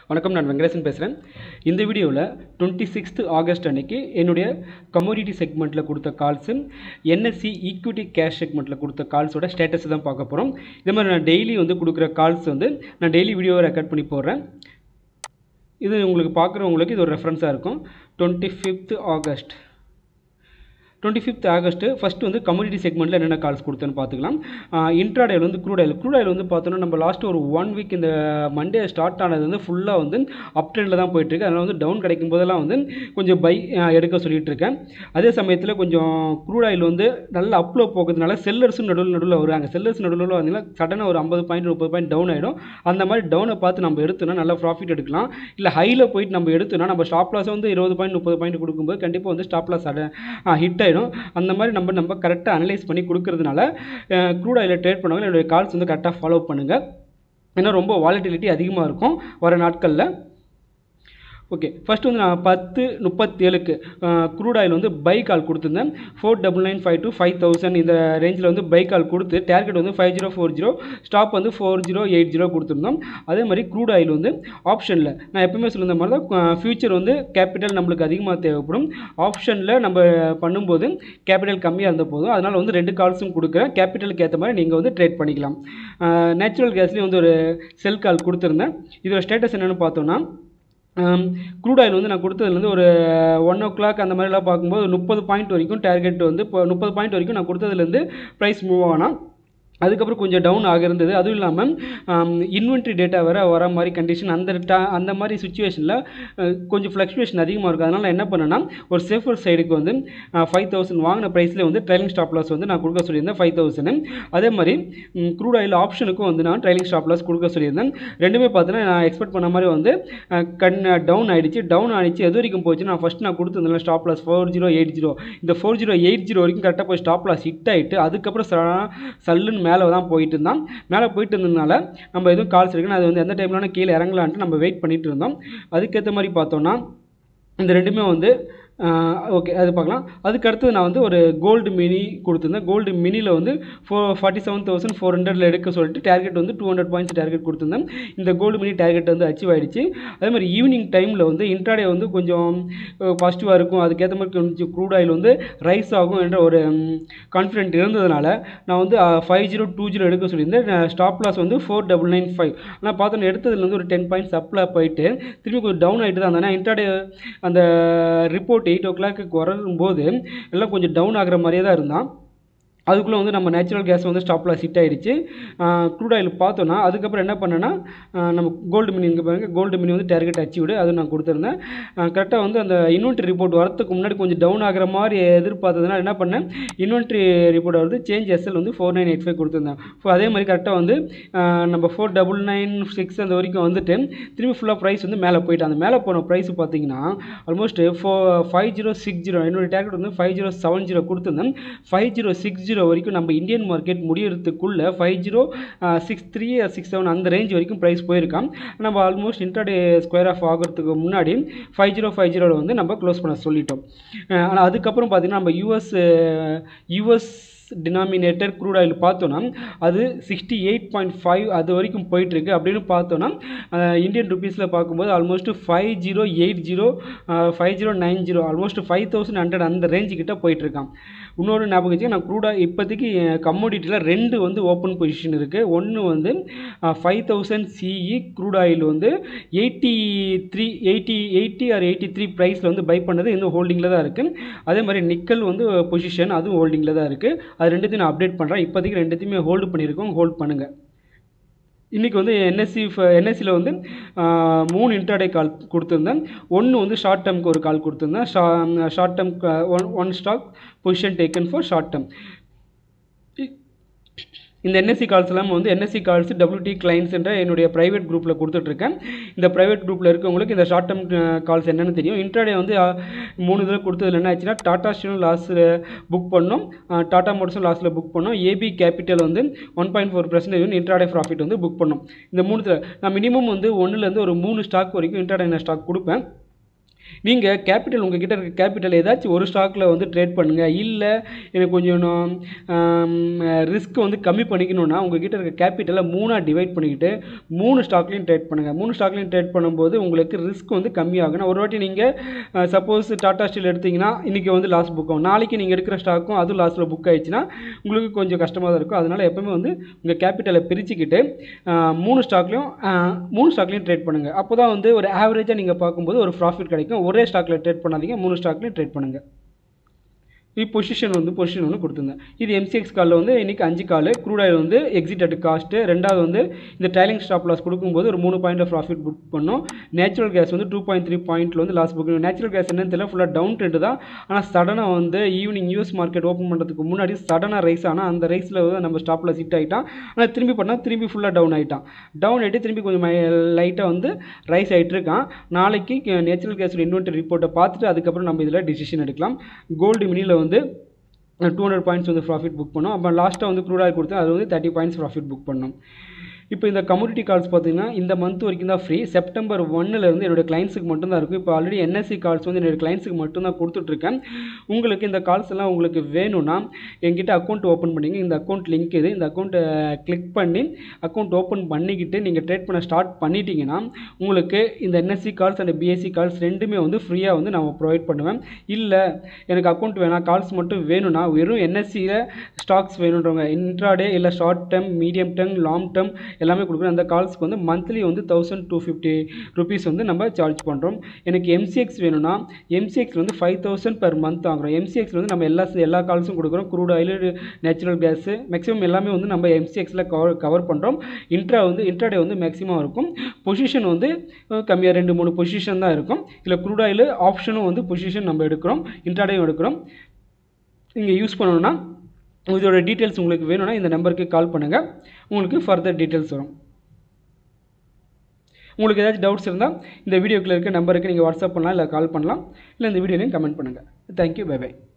வணக்கம் நான் வெங்கடேசன் பேசுகிறேன் இந்த வீடியோவில் டுவெண்ட்டி சிக்ஸ்த் ஆகஸ்ட் அன்னைக்கு என்னுடைய கமோடிட்டி செக்மெண்ட்டில் கொடுத்த கால்ஸு என்எஸ்சி ஈக்விட்டி கேஷ் செக்மெண்ட்டில் கொடுத்த கால்ஸோட ஸ்டேட்டஸ் தான் பார்க்க போகிறோம் இதே மாதிரி நான் டெய்லி வந்து கொடுக்குற கால்ஸ் வந்து நான் டெய்லி வீடியோவை ரெக்கார்ட் பண்ணி போடுறேன் இது உங்களுக்கு பார்க்குறவங்களுக்கு இது ஒரு ரெஃபரன்ஸாக இருக்கும் twenty fifth August twenty fifth August first வந்து கம்யூனிட்டி செக்மெண்ட்டில் என்னென்ன கால்ஸ் கொடுத்தேன்னு பார்த்துக்கலாம் இன்ட்ராடேல் வந்து க்ரூட் ஆயில் க்ரூட் ஆயில் வந்து பார்த்தோன்னா நம்ம லாஸ்ட் ஒரு ஒன் வீக் இந்த மண்டே ஸ்டார்ட் ஆனது வந்து ஃபுல்லாக வந்து அப் ட்ரெண்டில் தான் போயிட்டுருக்கு அதனால் வந்து டவுன் கிடைக்கும் போதெல்லாம் வந்து கொஞ்சம் பை எடுக்க சொல்லிட்டு இருக்கேன் அதே சமயத்தில் கொஞ்சம் க்ரூட் ஆயில் வந்து நல்ல அப்லோ போகிறதுனால செல்லர்ஸும் நடுவில் நடுவில் வராங்க செல்லர்ஸ் நடுவில் வந்தீங்கன்னா சடனாக ஒரு ஐம்பது பாயிண்ட் முப்பது பாயிண்ட் டவுன் ஆகிடும் அந்த மாதிரி டவுனை பார்த்து நம்ம எடுத்தோன்னா நல்லா ப்ராஃபிட் எடுக்கலாம் இல்லை ஹையில் போயிட்டு நம்ம எடுத்தோன்னா நம்ம ஸ்டாப் லாஸ் வந்து இருபது பாயிண்ட் முப்பது பாயிண்ட் கொடுக்கும்போது கண்டிப்பாக வந்து ஸ்டாப் லாஸ் ஹிட் ஆகிடும் அந்த மாதிரி நம்ம நம்ம கரெக்டாக அனலைஸ் பண்ணி கொடுக்கறதுனால க்ரூட் ஆயிலில் ட்ரேட் பண்ணவங்க என்னுடைய கால்ஸ் வந்து கரெக்டாக ஃபாலோ பண்ணுங்கள் ஏன்னா ரொம்ப வாலட்டிலிட்டி அதிகமாக இருக்கும் வர நாட்களில் ஓகே ஃபஸ்ட்டு வந்து நான் பத்து முப்பத்தேழுக்கு க்ரூட் ஆயில் வந்து பை கால் கொடுத்துருந்தேன் four double nine five two five thousand இந்த ரேஞ்சில் வந்து பை கால் கொடுத்து டேர்கெட் வந்து five zero four zero stop வந்து ஃபோர் ஜீரோ எயிட் ஜீரோ கொடுத்துருந்தோம் அதே மாதிரி க்ரூட் ஆயில் வந்து ஆப்ஷனில் நான் எப்பவுமே சொல்லுற மாதிரி தான் ஃபியூச்சர் வந்து கேபிட்டல் நம்மளுக்கு அதிகமாக தேவைப்படும் ஆப்ஷனில் நம்ம பண்ணும்போது கேபிட்டல் கம்மியாக இருந்த போதும் அதனால் வந்து ரெண்டு கால்ஸும் கொடுக்குறேன் கேபிட்டலுக்கு ஏற்ற மாதிரி நீங்கள் வந்து ட்ரேட் பண்ணிக்கலாம் நேச்சுரல் கேஸ்லேயும் வந்து ஒரு செல் கால் கொடுத்துருந்தேன் இதோட ஸ்டேட்டஸ் என்னென்னு பார்த்தோன்னா க்ரூட் ஆயில் வந்து நான் கொடுத்ததுலேருந்து ஒரு ஒன் ஓ கிளாக் அந்த மாதிரிலாம் பார்க்கும்போது முப்பது பாயிண்ட் வரைக்கும் டார்கெட் வந்து இப்போ முப்பது பாயிண்ட் வரைக்கும் நான் கொடுத்ததுலேருந்து ப்ரைஸ் மூவ் ஆனால் அதுக்கப்புறம் கொஞ்சம் டவுன் ஆகிருந்தது அதுவும் இல்லாமல் இன்வென்ட்ரி டேட்டா வேறு வர மாதிரி கண்டிஷன் அந்த டா அந்த மாதிரி சுச்சுவேஷனில் கொஞ்சம் ஃப்ளக்சுவேஷன் அதிகமாக இருக்குது அதனால் நான் என்ன பண்ணேன்னா ஒரு சேஃபர் சைடுக்கு வந்து ஃபைவ் தௌசண்ட் வாங்கின ப்ரைஸில் வந்து ட்ரைலிங் ஸ்டாப் லாஸ் வந்து நான் கொடுக்க சொல்லியிருந்தேன் ஃபைவ் தௌசண்ட் அதே மாதிரி க்ரூட் ஆயில் ஆப்ஷனுக்கும் வந்து நான் ட்ரைலிங் ஸ்டாப் லாஸ் கொடுக்க சொல்லியிருந்தேன் ரெண்டுமே பார்த்தீங்கன்னா நான் எக்ஸ்பெக்ட் பண்ண மாதிரி வந்து கண் டவுன் ஆகிடுச்சு டவுன் ஆகிடுச்சு எது வரைக்கும் போச்சு நான் ஃபஸ்ட் நான் கொடுத்துருந்தேன் stop loss four zero eight zero இந்த ஃபோர் ஜீரோ எயிட் ஜீரோ வரைக்கும் கரெக்டாக போய் ஸ்டாப் லாஸ் ஹிட் ஆகிட்டு அதுக்கப்புறம் சல்லுன்னு மேலே தான் போயிட்டு இருந்தான் மேலே போயிட்டு இருந்ததுனால நம்ம எதுவும் கால்ஸ் இருக்குன்னு அது வந்து எந்த டைம்லாம் கீழே இறங்கலான்ட்டு நம்ம வெயிட் பண்ணிட்டு இருந்தோம் அதுக்கேற்ற மாதிரி பார்த்தோன்னா இந்த ரெண்டுமே வந்து ஓகே அது பார்க்கலாம் அதுக்கு அடுத்தது நான் வந்து ஒரு கோல்டு மினி கொடுத்துருந்தேன் கோல்டு மினியில் வந்து four forty seven thousand four ஹண்ட்ரடில் எடுக்க சொல்லிட்டு டேர்கெட் வந்து டூ ஹண்ட்ரட் பாயிண்ட்ஸ் டேர்கெட் கொடுத்துருந்தேன் இந்த கோல்டு மினி டேர்கெட் வந்து அச்சீவ் ஆகிடுச்சு அதே மாதிரி ஈவினிங் டைமில் வந்து இன்ட்ராடே வந்து கொஞ்சம் பாசிட்டிவாக இருக்கும் அதுக்கேற்ற மாதிரி கொஞ்சம் க்ரூட் ஆயில் வந்து ரைஸ் ஆகும் என்ற ஒரு கான்ஃபிடென்ட் இருந்ததுனால நான் வந்து ஃபைவ் ஜீரோ டூ ஜீரோ எடுக்க சொல்லியிருந்தேன் ஸ்டாப் லாஸ் வந்து ஃபோர் டபுள் நைன் ஃபைவ் ஆனால் பார்த்தோன்னா எடுத்ததுல வந்து ஒரு டென் பாயிண்ட்ஸ் அப்பில் போயிட்டு திரும்பி கொஞ்சம் டவுன் ஆகிட்டு தான் இருந்தேன் இன்ட்ராடே அந்த ரிப்போர்ட் எயிட் ஓ கிளாக்கு வரும்போது எல்லாம் கொஞ்சம் டவுன் ஆகிற மாதிரியே தான் இருந்தான் அதுக்குள்ளே வந்து நம்ம நேச்சுரல் கேஸ் வந்து ஸ்டாப்பில் ஹிட் ஆகிடுச்சு க்ரூட் ஆயில் பார்த்தோன்னா அதுக்கப்புறம் என்ன பண்ணேன்னா நம்ம கோல்டு மினி இங்கே பாருங்கள் கோல்டு மினி வந்து டார்கெட் அச்சீவ்டு அது நான் கொடுத்துருந்தேன் கரெக்டாக வந்து அந்த இன்வென்ட்ரி ரிப்போர்ட் வரத்துக்கு முன்னாடி கொஞ்சம் டவுன் ஆகிற மாதிரி எதிர்பார்த்ததுனால என்ன பண்ணேன் இன்வென்ட்ரி ரிப்போர்ட் வந்து சேஞ்ச் எஸ்எல் வந்து ஃபோர் நைன் எயிட் ஃபைவ் கொடுத்துருந்தேன் ஸோ அதே மாதிரி கரெக்டாக வந்து நம்ம ஃபோர் டபுள் நைன் சிக்ஸ் அந்த வரைக்கும் வந்துட்டு திரும்பி ஃபுல்லாக ப்ரைஸ் வந்து மேலே போயிட்டு அந்த மேலே போன ப்ரைஸ் பார்த்தீங்கன்னா ஆல்மோஸ்ட் ஃபோ ஃபைவ் ஜீரோ சிக்ஸ் ஜீரோ என்னோடய டேர்கெட் வந்து ஃபைவ் ஜீரோ செவன் ஜீரோ கொடுத்துருந்தேன் ஃபைவ் ஜீரோ சிக்ஸ் ஜீரோ வரைக்கும் நம்ம இந்தியன் மார்க்கெட் முடியறதுக்குள்ளே five zero six three six seven அந்த ரேஞ்ச் வரைக்கும் ப்ரைஸ் போயிருக்கான் நம்ம ஆல்மோஸ்ட் இன்டர்டே ஸ்கொயர் ஆஃப் ஆகிறதுக்கு முன்னாடி ஃபைவ் ஜீரோ ஃபைவ் ஜீரோவில் வந்து நம்ம க்ளோஸ் பண்ண சொல்லிட்டோம் ஆனால் அதுக்கப்புறம் பார்த்திங்கன்னா நம்ம US US denominator crude oil பார்த்தோன்னா அது சிக்ஸ்டி எயிட் பாயிண்ட் ஃபைவ் அது வரைக்கும் போயிட்டுருக்கு அப்படின்னு பார்த்தோன்னா இந்தியன் ருபீஸில் பார்க்கும்போது almost five zero eight zero five zero nine zero almost five thousand hundred அந்த ரேஞ்சு கிட்ட போயிட்டுருக்கான் இன்னொரு ஞாபகம் வச்சு நான் க்ரூடாக இப்போதைக்கு கம்மோடிட்டியில் ரெண்டு வந்து ஓப்பன் பொசிஷன் இருக்குது ஒன்று வந்து five thousand CE crude oil வந்து eighty three eighty eighty or eighty three ப்ரைஸில் வந்து பை பண்ணது இன்னும் ஹோல்டிங்கில் தான் இருக்குது அதே மாதிரி நிக்கல் வந்து பொசிஷன் அதுவும் ஹோல்டிங்கில் தான் இருக்குது அது ரெண்டுத்தையும் நான் அப்டேட் பண்ணுறேன் இப்போதைக்கு ரெண்டுத்தையுமே ஹோல்டு பண்ணியிருக்கோம் ஹோல்ட் பண்ணுங்கள் இன்றைக்கி வந்து என்எஸ்சி என்எஸ்சியில் வந்து மூணு இன்டர்டே கால் கொடுத்துருந்தேன் ஒன்று வந்து ஷார்ட் டேர்முக்கு ஒரு கால் கொடுத்துருந்தேன் ஷா short term one one stock position taken for short term இந்த என்எஸ்சி கால்ஸ் எல்லாம் வந்து என்எஸ்சி கால்ஸ் டபிள்யூடி கிளைண்ட்ஸ் என்ற என்னுடைய ப்ரைவேட் குரூப்பில் கொடுத்துட்ருக்கேன் இந்த ப்ரைவேட் குரூப்பில் இருக்கவங்களுக்கு இந்த ஷார்ட் டேர்ம் கால்ஸ் என்னென்னு தெரியும் இன்ட்ராடே வந்து மூணு இதில் கொடுத்ததுல என்ன ஆச்சுன்னா டாடா ஸ்டீலும் லாஸில் புக் பண்ணோம் டாடா மோட்டர்ஸும் லாஸில் புக் பண்ணோம் ஏபி கேபிட்டல் வந்து one point four percentage intraday profit வந்து புக் பண்ணோம் இந்த மூணு நான் மினிமம் வந்து ஒன்றுலேருந்து ஒரு மூணு ஸ்டாக் வரைக்கும் இன்ட்ராடே ஸ்டாக் கொடுப்பேன் நீங்கள் கேபிட்டல் உங்கள் கிட்ட இருக்க கேபிட்டல் ஏதாச்சும் ஒரு ஸ்டாக்கில் வந்து ட்ரேட் பண்ணுங்கள் இல்லை எனக்கு கொஞ்சம் ரிஸ்க் வந்து கம்மி பண்ணிக்கணும்னா உங்கள் கிட்ட இருக்க கேபிட்டலை மூணாக டிவைட் பண்ணிக்கிட்டு மூணு ஸ்டாக்லையும் ட்ரேட் பண்ணுங்கள் மூணு ஸ்டாக்லையும் ட்ரேட் பண்ணும்போது உங்களுக்கு ரிஸ்க் வந்து கம்மியாகும் ஒரு வாட்டி நீங்கள் சப்போஸ் டாடா ஸ்டீல் எடுத்தீங்கன்னா இன்றைக்கி வந்து லாஸ் புக் ஆகும் நாளைக்கு நீங்கள் எடுக்கிற ஸ்டாக்கும் அதுவும் லாஸில் புக் ஆயிடுச்சுன்னா உங்களுக்கு கொஞ்சம் கஷ்டமாக தான் இருக்கும் அதனால் எப்பவுமே வந்து உங்கள் கேபிட்டலை பிரிச்சுக்கிட்டு ஆஹ், மூணு ஸ்டாக்லையும் ஆஹ், மூணு ஸ்டாக்லையும் ட்ரேட் பண்ணுங்கள் அப்போ தான் வந்து ஒரு ஆவரேஜாக நீங்கள் பார்க்கும்போது ஒரு ப்ராஃபிட் கிடைக்கும் ஒரே ஸ்டாக்கில் ட்ரேட் பண்ணாதீங்க மூணு ஸ்டாக்லையும் ட்ரேட் பண்ணுங்கள் இது பொசிஷன் வந்து பொசிஷன் ஒன்று கொடுத்துருந்தேன் இது எம்சிஎக்ஸ் காலில் வந்து இன்றைக்கி அஞ்சு கால் க்ரூட் ஆயில் வந்து எக்ஸிட் அட் காஸ்ட்டு ரெண்டாவது வந்து இந்த டைலிங் ஸ்டாப் லாஸ் கொடுக்கும்போது ஒரு மூணு பாயிண்ட் ஆஃப் ப்ராஃபிட் புக் பண்ணோம் நேச்சுரல் கேஸ் வந்து டூ பாயிண்ட் த்ரீ பாயிண்ட்டில் வந்து லாஸ் புக் நேச்சுரல் கேஸ் என்னன்னு தெரியல ஃபுல்லாக டவுன் ட்ரெண்டு தான் ஆனால் சடனாக வந்து ஈவினிங் யூஎஸ் மார்க்கெட் ஓப்பன் பண்ணுறதுக்கு முன்னாடி சடனாக ரைஸ் ஆனால் அந்த ரைஸில் வந்து நம்ம ஸ்டாப்பில் ஹிட் ஆகிட்டான் ஆனால் திரும்பி பண்ணால் திரும்பி ஃபுல்லாக டவுன் ஆகிட்டான் டவுன் ஆகிட்டு திரும்பி கொஞ்சம் லைட்டாக வந்து ரைஸ் ஆகிட்டு இருக்கான் நாளைக்கு நேச்சுரல் கேஸோட இன்வென்டரி ரிப்போர்ட்டை பார்த்துட்டு அதுக்கப்புறம் நம்ம இதில் டிசிஷன் எடுக்கலாம் கோல்டு மினியில் வந்து டூ ஹண்ட்ரட் பாயிண்ட்ஸ் வந்து ப்ராஃபிட் புக் பண்ணோம் அப்போ லாஸ்ட்டாக வந்து க்ரூட் ஆயில் கொடுத்தேன் அது வந்து தேர்ட்டி பாயிண்ட்ஸ் ப்ராஃபிட் புக் பண்ணோம் இப்போ இந்த கம்யூனிட்டி கால்ஸ் பார்த்தீங்கன்னா இந்த மந்த் வரைக்கும் தான் ஃப்ரீ செப்டம்பர் ஒன்னுலேருந்து என்னோட கிளைண்ட்ஸுக்கு மட்டும் தான் இருக்கும் இப்போ ஆல்ரெடி என்எஸ்சி கால்ஸ் வந்து என்னோட கிளைண்ட்ஸுக்கு மட்டும் தான் கொடுத்துட்ருக்கேன் உங்களுக்கு இந்த கால்ஸ் எல்லாம் உங்களுக்கு வேணும்னா என்கிட்ட அக்கௌண்ட் ஓப்பன் பண்ணிங்க இந்த அக்கௌண்ட் லிங்க் இது இந்த அக்கௌண்ட்டை கிளிக் பண்ணி அக்கௌண்ட் ஓப்பன் பண்ணிக்கிட்டு நீங்கள் ட்ரேட் பண்ண ஸ்டார்ட் பண்ணிட்டீங்கன்னா உங்களுக்கு இந்த NSC calls and BSC calls ரெண்டுமே வந்து ஃப்ரீயாக வந்து நான் ப்ரொவைட் பண்ணுவேன் இல்லை எனக்கு அக்கௌண்ட் வேணாம் கால்ஸ் மட்டும் வேணும்னா வெறும் என்எஸ்சியில் ஸ்டாக்ஸ் வேணுன்றவங்க இன்ட்ராடே இல்லை short term medium term long term எல்லாமே கொடுக்குறோம் அந்த கால்ஸ்க்கு வந்து மந்த்லி வந்து தௌசண்ட் டூ ஃபிஃப்டி ருபீஸ் வந்து நம்ம சார்ஜ் பண்ணுறோம் எனக்கு எம்சிஎக்ஸ் வேணும்னா எம்சிஎக்ஸ் வந்து ஃபைவ் தௌசண்ட் பெர் மந்த் வாங்குறோம் எம்சிஎக்ஸ் வந்து நம்ம எல்லா எல்லா கால்ஸும் கொடுக்குறோம் crude oil natural gas maximum எல்லாமே வந்து நம்ம எம்சிஎக்ஸில் கவர் கவர் பண்ணுறோம் இன்ட்ரா வந்து இன்ட்ராடே வந்து மேக்ஸிமம் இருக்கும் பொசிஷன் வந்து கம்மியாக ரெண்டு மூணு பொசிஷன் தான் இருக்கும் இல்லை க்ரூட் ஆயில் ஆப்ஷனும் வந்து பொசிஷன் நம்ம எடுக்கிறோம் இன்ட்ராடேயும் எடுக்கிறோம் நீங்கள் யூஸ் பண்ணணும்னா இதோட டீட்டெயில்ஸ் உங்களுக்கு வேணும்னா இந்த நம்பருக்கு கால் பண்ணுங்கள் உங்களுக்கு ஃபர்தர் டீட்டெயில்ஸ் வரும் உங்களுக்கு ஏதாச்சும் டவுட்ஸ் இருந்தால் இந்த வீடியோக்குள்ள இருக்க நம்பருக்கு நீங்கள் வாட்ஸ்அப் பண்ணலாம் இல்லை கால் பண்ணலாம் இல்லை இந்த வீடியோலையும் கமெண்ட் பண்ணுங்கள் தேங்க்யூ பை பை